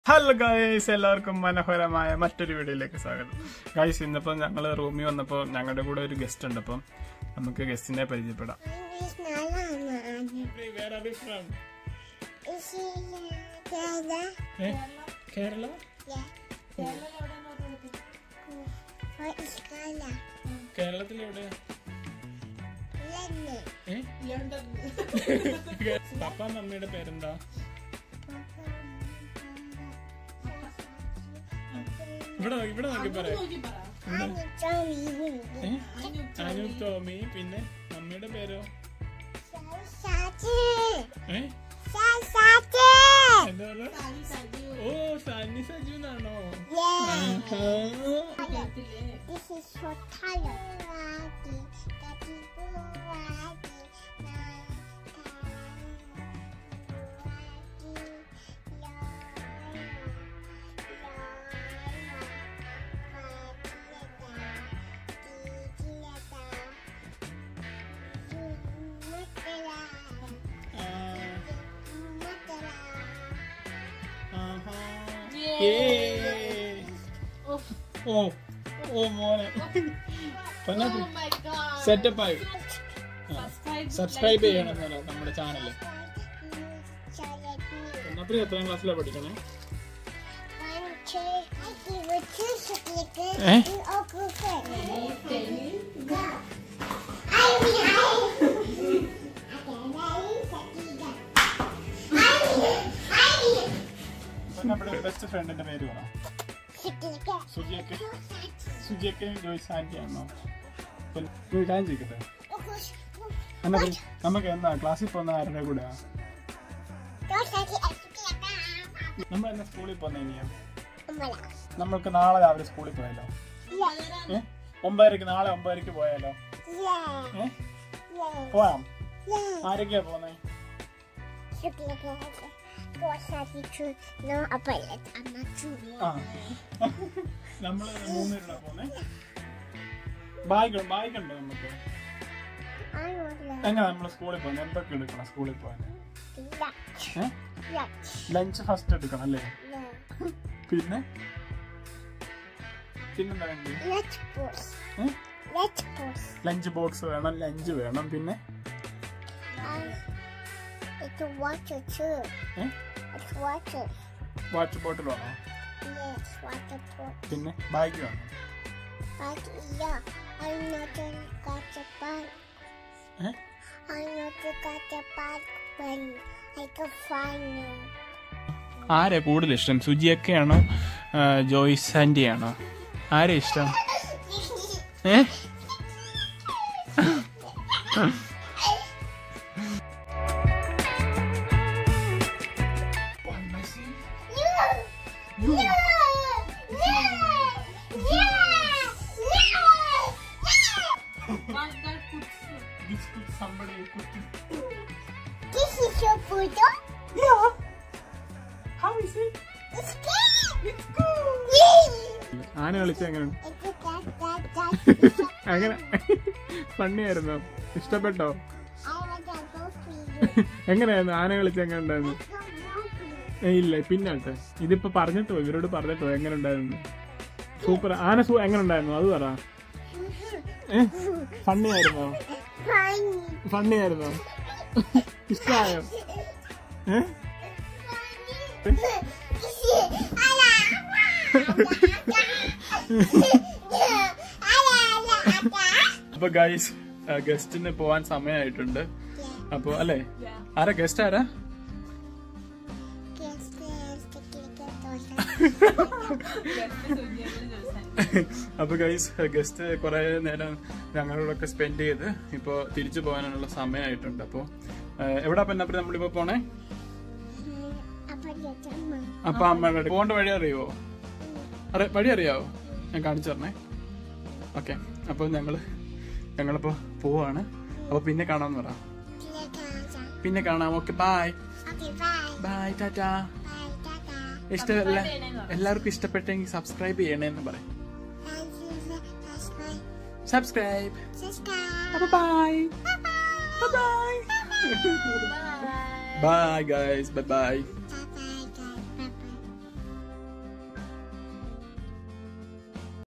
Hello guys എല്ലാവർക്കും മനോഹരമായ മറ്റൊരു വീഡിയോയിലേക്ക് സ്വാഗതം ഗൈസ് ഇന്നിപ്പോൾ ഞങ്ങൾ റൂമിൽ വന്നപ്പോൾ ഞങ്ങളുടെ കൂടെ ഒരു ഗസ്റ്റ് ഉണ്ട് അപ്പം നമുക്ക് ഗസ്റ്റിനെ പരിചയപ്പെടാം Is Nalana. Is she Canada? Kerala Yeah. What is Ghana? കേരളത്തിൽ എവിടെ London. പപ്പ മമ്മിയുടെ പേരെന്താ ഇവിടെ നോക്കി ഇവിടെ നോക്കി പറയാം I'm Johnny. അനു ടോമി പിന്നെ മമ്മിയുടെ പേരോ Sachi. ഏ Sachi. എന്താ പറയാ? ഓ സണ്ണി സജു എന്നാണോ Yeah. This is for Tyler. Daddy. Daddy. Daddy. ഓ ഓ മോനെ സെറ്റപ്പ് ആയി സബ്സ്ക്രൈബ് ചെയ്യണം എന്നല്ലോ നമ്മുടെ ചാനല് എന്നപ്പോ എത്രാം ക്ലാസ്സിലാണ് പഠിക്കണേ ഏ നമ്മുടെ ബെസ്റ്റ് ഫ്രണ്ടിന്റെ പേര് പറ സുജിയൊക്കെ സുജിയൊക്കെ ജോയിസ് ആന്റി ആണോ ഒരു കാര്യം ചോദിക്കട്ടെ എന്നാ പറയ്, നമുക്ക് എന്നാ ക്ലാസ്സിൽ പോകുന്ന ആരുടെ കൂടെ നമ്മൾ എന്നാ സ്കൂളിൽ പോകുന്ന ഇനിയും നമ്മൾക്ക് നാളെ രാവിലെ സ്കൂളിൽ പോയാലോ ഏ ഒമ്പതരക്ക് നാളെ ഒമ്പതരക്ക് പോയാലോ ഏ പോവാം ആരൊക്കെയാ പോന്നേ No, but I'm not true. ആ നമ്മള് മൂന്നുപേരുടെ പോന്നേ ബാഗ് ബാഗ് ഉണ്ടോ നമുക്ക് I want to എങ്ങനെ നമ്മൾ സ്കൂളിൽ പോകുന്നത് എന്തൊക്കെ എടുക്കണം സ്കൂളിൽ പോകാൻ lunch. ഏ Lunch. ലഞ്ച് ഫസ്റ്റ് എടുക്കണം അല്ലേ No. പിന്നെ പിന്നെന്താ വേണ്ടി Lunch box. A Lunch box. Lunch box വേണം ലഞ്ച് വേണം പിന്നെ I, it's a water too. ഏ It's water. വാട്ടർ ബോട്ടിൽ വേണോ Yes, water bottle. പിന്നെ ബാഗ് വേണം But yeah, I know the got the bag. ഏ I know the got the bag when I can find you. ആരാ കൂടുതൽ ഇഷ്ടം സുജിയൊക്കെയാണോ Joice anti ആണോ ആരാ ഇഷ്ടം ഏ This is your photo? It's good! It's good! ആന കളിച്ച എങ്ങനെ It's a that, that, that. അങ്ങനെ ഫണ്ണിയായിരുന്നോ ഇഷ്ടപ്പെട്ടോ I want to go for you. എങ്ങനെയായിരുന്നു ആന കളിച്ച എങ്ങനെ ഉണ്ടായിരുന്നു Go go for you. ഏയ് ഇല്ല പിന്നാട്ടെ ഇതിപ്പോ പറഞ്ഞിട്ടോ ഇവരോട് പറഞ്ഞിട്ടോ എങ്ങനെ ഉണ്ടായിരുന്നു സൂപ്പർ ആന സൂ എങ്ങനെ ഉണ്ടായിരുന്നു അത് പറ ഏ ഫണ്ണി ആയിരുന്നോ Funny. ഫണ്ണി ആയിരുന്നോ ഇഷ്ടമായോ ഏ അപ്പൊ ഗൈസ് ഗസ്റ്റിന് പോവാൻ സമയമായിട്ടുണ്ട് അപ്പൊ അല്ലേ ആരാ ഗസ്റ്റ് ആരാ അപ്പൊ ഗൈസ് ഗസ്റ്റ് കുറെ നേരം ഞങ്ങളോടൊക്കെ സ്പെൻഡ് ചെയ്ത് ഇപ്പൊ തിരിച്ചു പോകാനുള്ള സമയമായിട്ടുണ്ട് അപ്പൊ എവിടെ പിന്നെ നമ്മളിപ്പോ പോണേ അപ്പൊ അമ്മയുടെ അടുത്ത് പോകേണ്ട വഴി അറിയുവോ അറി വഴി അറിയാവോ ഞാൻ കാണിച്ചു തരണേ ഓക്കെ അപ്പൊ ഞങ്ങള് ഞങ്ങളിപ്പോ പോവാണ് അപ്പൊ പിന്നെ കാണാന്ന് പറ പിന്നെ കാണാം ഓക്കെ ബായ് ബായ് ടാറ്റാ ഇഷ്ടമല്ല എല്ലാവർക്കും ഇഷ്ടപ്പെട്ടെങ്കിൽ സബ്സ്ക്രൈബ് ചെയ്യണേന്ന് പറയും സബ്സ്ക്രൈബ് അപ്പൊ bye bye bye guys bye by